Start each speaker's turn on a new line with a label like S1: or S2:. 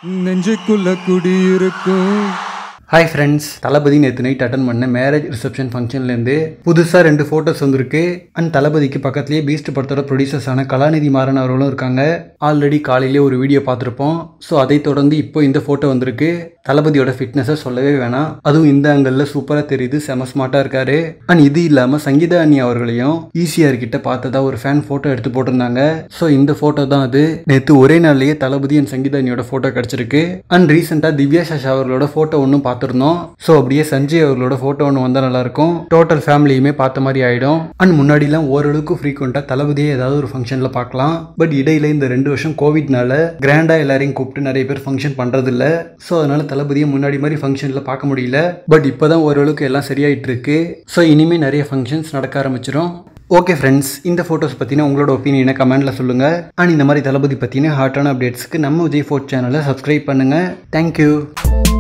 S1: நெஞ்சுக்குள்ள குடியிருக்கும்
S2: hi friends Thalapathy நேற்று நைட் அட்டன் பண்ண மேரேஜ் ரிசப்ஷன் ஃபங்க்ஷன்லேருந்து புதுசாக ரெண்டு ஃபோட்டோஸ் வந்திருக்கு அண்ட் தளபதிக்கு பக்கத்துலேயே பீஸ்ட் படத்தோட ப்ரொடியூசர்ஸான கலாநிதி மாறன் அவர்களும் இருக்காங்க ஆல்ரெடி காலையிலே ஒரு வீடியோ பார்த்துருப்போம் ஸோ அதை தொடர்ந்து இப்போ இந்த ஃபோட்டோ வந்திருக்கு தளபதியோட ஃபிட்னஸை சொல்லவே வேணாம் அதுவும் இந்த ஆங்கிளில் சூப்பராக தெரியுது செம ஸ்மார்ட்டாக இருக்காரு அண்ட் இது இல்லாமல் சங்கீதா அண்ணி அவர்களையும் ஈசிஆர் கிட்ட பார்த்ததா ஒரு ஃபேன் ஃபோட்டோ எடுத்து போட்டிருந்தாங்க ஸோ இந்த ஃபோட்டோ தான் அது நேற்று ஒரே நாள்லயே தளபதி அண்ட் சங்கீதா அண்ணியோட ஃபோட்டோ கிடச்சிருக்கு அண்ட் ரீசெண்டாக திவ்யா சஷா அவர்களோட ஃபோட்டோ ஒன்றும் பார்த்துருந்தோம் ஸோ அப்படியே சஞ்சய் அவர்களோட ஃபோட்டோ ஒன்று வந்தால் நல்லாயிருக்கும் டோட்டல் ஃபேமிலியுமே பார்த்த மாதிரி ஆகிடும் அண்ட் முன்னாடிலாம் ஓரளவுக்கு ஃப்ரீக்வெண்ட்டாக தளபதியே ஏதாவது ஒரு ஃபங்க்ஷனில் பார்க்கலாம் பட் இடையில இந்த ரெண்டு வருஷம் கோவிட்னால கிராண்டாக எல்லாரையும் கூப்பிட்டு நிறைய பேர் ஃபங்க்ஷன் பண்ணுறதில்ல ஸோ அதனால தளபதியை முன்னாடி மாதிரி ஃபங்க்ஷனில் பார்க்க முடியல பட் இப்போ தான் ஓரளவுக்கு எல்லாம் சரியாயிட்டு இருக்கு ஸோ இனிமேல் நிறைய ஃபங்க்ஷன்ஸ் நடக்க ஆரம்பிச்சிடும் ஓகே ஃப்ரெண்ட்ஸ் இந்த ஃபோட்டோஸ் பற்றின உங்களோட ஒப்பீனியனை கமெண்ட்டில் சொல்லுங்கள் அண்ட் இந்த மாதிரி தளபதி பற்றின ஹாட்டான அப்டேட்ஸ்க்கு நம்ம விஜய் ஃபோர்ட் சேனலை சப்ஸ்கிரைப் பண்ணுங்கள் தேங்க்யூ